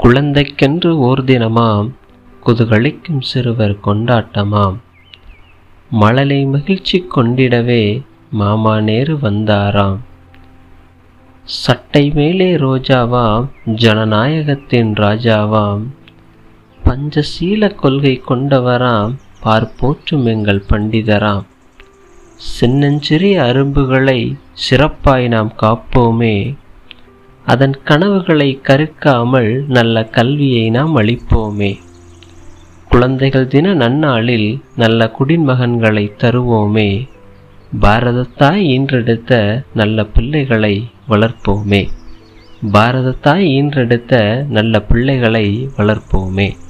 குழந்தைக்கென்று ஓர் தினமாம் குதுகளிக்கும் சிறுவர் கொண்டாட்டமாம் மழலை மகிழ்ச்சி கொண்டிடவே மாமா நேரு வந்தாராம் சட்டை மேலே ரோஜாவாம் ஜனநாயகத்தின் ராஜாவாம் பஞ்சசீல கொள்கை கொண்டவராம் பார்ப்போற்றும் எங்கள் பண்டிதராம் சின்னஞ்சிறிய அரும்புகளை சிறப்பாய் நாம் காப்போமே அதன் கனவுகளை கருக்காமல் நல்ல கல்வியை நாம் அளிப்போமே குழந்தைகள் தின நன்னாளில் நல்ல குடிமகன்களை தருவோமே பாரதத்தாய் ஈன்றெடுத்த நல்ல பிள்ளைகளை வளர்ப்போமே பாரதத்தாய் ஈன்றெடுத்த நல்ல பிள்ளைகளை வளர்ப்போமே